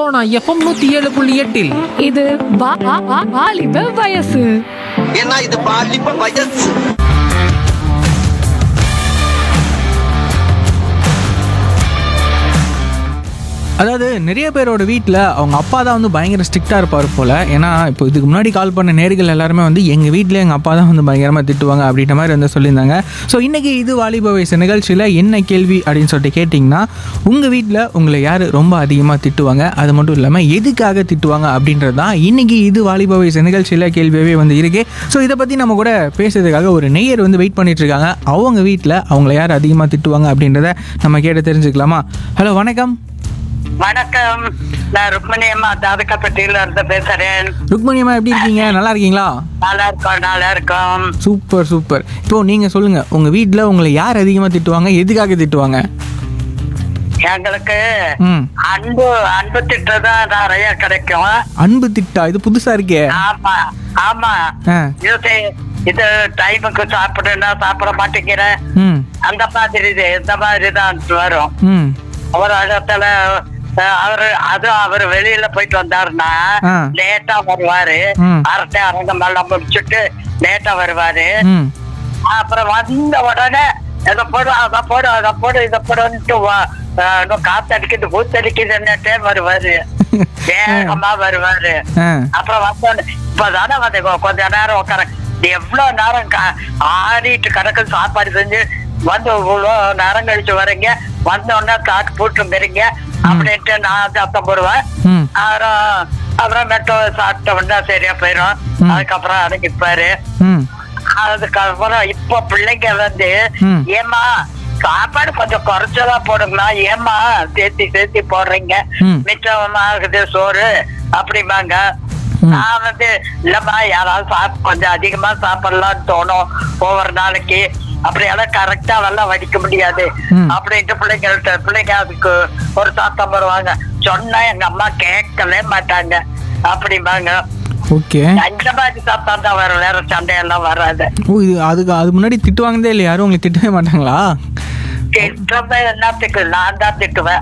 Sona FM நூத்தி ஏழு புள்ளி எட்டில் இது வா- வா- வா- வாலிப வயசு ஏன்னா இது பாலிப்ப வயசு அதாவது நிறைய பேரோட வீட்டில் அவங்க அப்பா தான் வந்து பயங்கர ஸ்ட்ரிக்டாக இருப்பார் போல் ஏன்னா இப்போ இதுக்கு முன்னாடி கால் பண்ண நேர்கள் எல்லாருமே வந்து எங்கள் வீட்டில் எங்கள் அப்பா தான் வந்து பயங்கரமாக திட்டுவாங்க அப்படின்ற மாதிரி வந்து சொல்லியிருந்தாங்க ஸோ இன்றைக்கி இது வாலிப வயசு நிகழ்ச்சியில் என்ன கேள்வி அப்படின்னு சொல்லிட்டு கேட்டிங்கன்னா உங்கள் வீட்டில் உங்களை யார் ரொம்ப அதிகமாக திட்டுவாங்க அது மட்டும் இல்லாமல் எதுக்காக திட்டுவாங்க அப்படின்றது தான் இன்றைக்கி இது வாலிப வயசு நிகழ்ச்சியில் கேள்வியாகவே வந்து இருக்கு ஸோ இதை பற்றி நம்ம கூட பேசுறதுக்காக ஒரு நெய்யர் வந்து வெயிட் பண்ணிட்டு இருக்காங்க அவங்க வீட்டில் அவங்கள யார் அதிகமாக திட்டுவாங்க அப்படின்றத நம்ம கேட்டு தெரிஞ்சுக்கலாமா ஹலோ வணக்கம் வணக்கம் நான் ருக்மணி அம்மா தாதகப்பட்டியில இருந்து பேசுறேன் ருக்மணி அம்மா எப்படி இருக்கீங்க நல்லா இருக்கீங்களா நல்லா இருக்கோம் நல்லா இருக்கோம் சூப்பர் சூப்பர் இப்போ நீங்க சொல்லுங்க உங்க வீட்ல உங்களை யார் அதிகமா திட்டுவாங்க எதுக்காக திட்டுவாங்க எங்களுக்கு ம் அன்பு அன்பு திட்டதான் நிறைய கிடைக்கும் அன்பு திட்டா இது புதுசா இருக்கே ஆமா ஆமா ஆ. இது இது டைமுக்கு சாப்பிடுனா சாப்பிட மாட்டேங்கிறேன் ம் அந்த மாதிரி இது இந்த மாதிரி தான் வரும் ம் ஒரு இடத்துல அஹ், அவரு அதுவும் அவர் வெளியில போயிட்டு வந்தாருன்னா ஆ. லேட்டா வருவாரு ம். அரட்டை அரங்கம் எல்லாம் முடிச்சுட்டு லேட்டா வருவாரு ம் அப்புறம் வந்த உடனே இதை போடு அதை போடு அதை போடு இதை போடுன்ட்டு வா- அஹ் இன்னும் காத்தடிக்குது பூத்தடிக்குதுன்னுட்டே வருவாரு வேகமா வருவாரு ஆ அப்புறம் வந்தோடனே இப்பதானே வந்து கொ- கொஞ்ச நேரம் உட்கார எவ்வளவு நேரம் க- ஆடிட்டு கிடக்கு சாப்பாடு செஞ்சு வந்து இவ்வளோ நேரம் கழிச்சு வரீங்க வந்த உடனே காட்டு போட்டுங்கிறீங்க அப்படின்ட்டு நான் சத்தம் போடுவேன் ம் அப்புறம் அப்புறம் மெட்டோ சாப்பிட்ட உடனே சரியா போயிடும் ம். அதுக்கப்புறம் அடங்கிப்பாரு ம் அதுக்கப்புறம் இப்ப பிள்ளைங்க வந்து ம். ஏமா சாப்பாடு கொஞ்சம் குறைச்சலா போடுங்களா ஏமா சேர்த்தி சேர்த்தி போடுறீங்க ம். மிச்சமாகுது சோறு அப்படிம்பாங்க ம். நான் வந்து இல்லம்மா யாராவது சாப் கொஞ்சம் அதிகமா சாப்பிடலாம்னு தோணும் ஒவ்வொரு நாளைக்கு அப்படியெல்லாம் கரெக்டா வெள்ளம் வடிக்க முடியாது ம். அப்படின்ட்டு பிள்ளைங்கள்ட்ட பிள்ளைங்க அதுக்கு ஒரு சாத்தம் வருவாங்க சொன்னா எங்க அம்மா கேட்கவே மாட்டாங்க அப்படிம்பாங்க ஓகே அந்த மாதிரி சாப்பிட்டா தான் வரும் வேற சண்டையெல்லாம் வராது ஓ இது அதுக்கு அது முன்னாடி திட்டுவாங்கதே இல்லை யாரும் உங்களை திட்டவே மாட்டாங்களா திட்டுறது என்னத்துக்கு நான் தான் திட்டுவேன்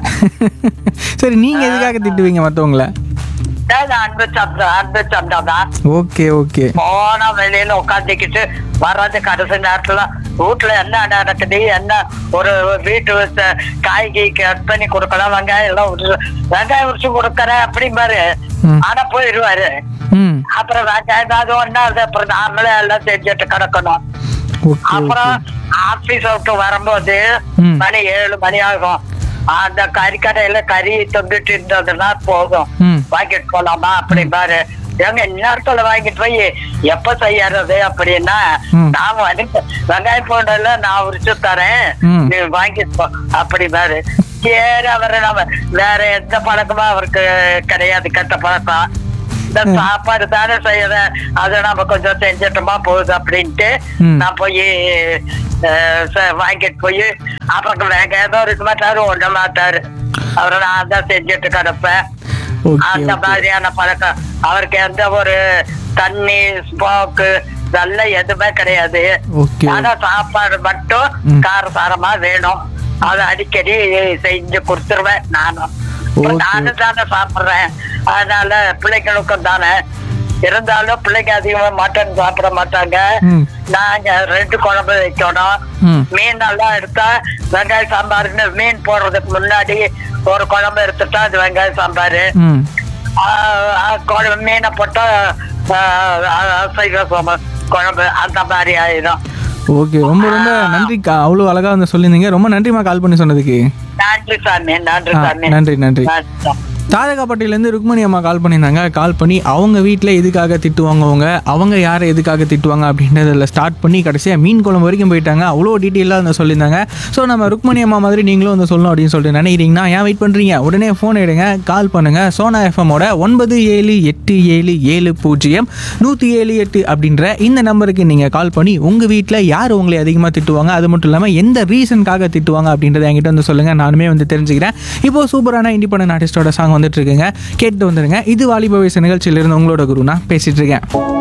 சரி நீங்க எதுக்காக திட்டுவீங்க மற்றவங்கள அதாவது அன்பு சண்டை அன்பு சண்டை தான் ஓகே ஓகே போனா வெளியில உட்காந்துக்கிட்டு வர்றது கடைசி நேரத்துல வீட்டுல என்ன நடக்குது என்ன ஒரு வீட்டு வச்ச காய்கறி கட் பண்ணி கொடுக்கலாம் வெங்காயம் எல்லாம் உரிச்சு- வெங்காயம் உரிச்சு கொடுக்கறேன் அப்படிம்பாரு ம். ஆனா போயிடுவாரு ம் அப்புறம் வெங்காயம் ஏதாவது ஒண்ணா அது அப்புறம் நாமளே எல்லாம் செஞ்சுட்டு கிடக்கணும் ஓகே அப்புறம் ஓகே ஆபீஸ் விட்டு வரும்போது ம். மணி ஏழு மணி ஆகும் அந்த கறிக்கடையில கறி தொங்கிட்டு இருந்ததுன்னா போதும் ம். வாங்கிட்டு போலாமா அப்படி பாரு எங்க இந்நேரத்துல வாங்கிட்டு போய் எப்ப செய்யறது அப்படின்னா ம். நான் வந்து வெங்காயம் போடல நான் உரிச்சு தரேன் ம். நீ வாங்கிட்டு போ அப்படி பாரு சரி அவரு நம்ம வேற எந்த பழக்கமும் அவருக்கு கிடையாது கெட்ட பழக்கம் இந்த சாப்பாடு தானே செய்யறேன் அதை நம்ம கொஞ்சம் செஞ்சிட்டோமா போகுது அப்படின்ட்டு ம். நான் போய் வாங்கிட்டு போய் அப்புறம் வேக ஏதோ இருக்க மாட்டாரு ஒண்ண மாட்டாரு அவரை நான் தான் செஞ்சுட்டு கிடப்பேன் ஓகே அந்த ஓகே மாதிரியான பழக்கம் அவருக்கு எந்த ஒரு தண்ணி ஸ்மோக்கு இதெல்லாம் எதுவுமே கிடையாது ஓகே ஆனா சாப்பாடு மட்டும் ம். காரசாரமா வேணும் அதை அடிக்கடி செஞ்சு கொடுத்துருவேன் நானும் இப்ப Okay. நானும் தானே சாப்பிடுறேன் அதனால பிள்ளைங்களுக்கும் தானே இருந்தாலும் பிள்ளைங்க அதிகமா மட்டன் சாப்பிட மாட்டாங்க ம். நாங்க ரெண்டு குழம்பு வைக்கணும் ம். மீன் எல்லாம் எடுத்தா வெங்காய சாம்பார்னு மீன் போடுறதுக்கு முன்னாடி ஒரு குழம்பு எடுத்துட்டா அது வெங்காய சாம்பார் ம் குழம்பு மீனை போட்டா ஆஹ், அசைவ சோம- குழம்பு அந்த மாதிரி ஆயிடும் ஓகே ரொம்ப ரொம்ப நன்றிக்கா அவ்வளோ அழகா வந்து சொல்லியிருந்தீங்க ரொம்ப நன்றிம்மா கால் பண்ணி சொன்னதுக்கு நன்றி சாமி நன்றி ஆ, சாமி நன்றி, நன்றி. நன்றி. தாதகாப்பட்டியிலேருந்து ருக்மணி அம்மா கால் பண்ணியிருந்தாங்க கால் பண்ணி அவங்க வீட்டில் எதுக்காக திட்டுவாங்க அவங்க அவங்க யாரை எதுக்காக திட்டுவாங்க அப்படின்றதில் ஸ்டார்ட் பண்ணி கடைசியாக மீன் குழம்பு வரைக்கும் போயிட்டாங்க அவ்வளோ டீட்டெயிலாக வந்து சொல்லியிருந்தாங்க ஸோ நம்ம ருக்மணி அம்மா மாதிரி நீங்களும் வந்து சொல்லணும் அப்படின்னு சொல்லிட்டு நினைக்கிறீங்கன்னா ஏன் வெயிட் பண்ணுறீங்க உடனே ஃபோன் எடுங்க கால் பண்ணுங்கள் சோனா எஃப்எம்மோட ஒன்பது ஏழு எட்டு ஏழு ஏழு பூஜ்ஜியம் நூற்றி ஏழு எட்டு அப்படின்ற இந்த நம்பருக்கு நீங்கள் கால் பண்ணி உங்கள் வீட்டில் யார் உங்களை அதிகமாக திட்டுவாங்க அது மட்டும் இல்லாமல் எந்த ரீசனுக்காக திட்டுவாங்க அப்படின்றத என்கிட்ட வந்து சொல்லுங்கள் நானுமே வந்து தெரிஞ்சுக்கிறேன் இப்போ சூப்பரான இண்டிபெண்டன்ட் ஆர்டிஸ்டோட சாங் வந்துட்டு இருக்குங்க கேட்டு வந்துருங்க இது வாலிப வயசு நிகழ்ச்சியிலிருந்து உங்களோட குரு நான் பேசிட்டு இருக்கேன்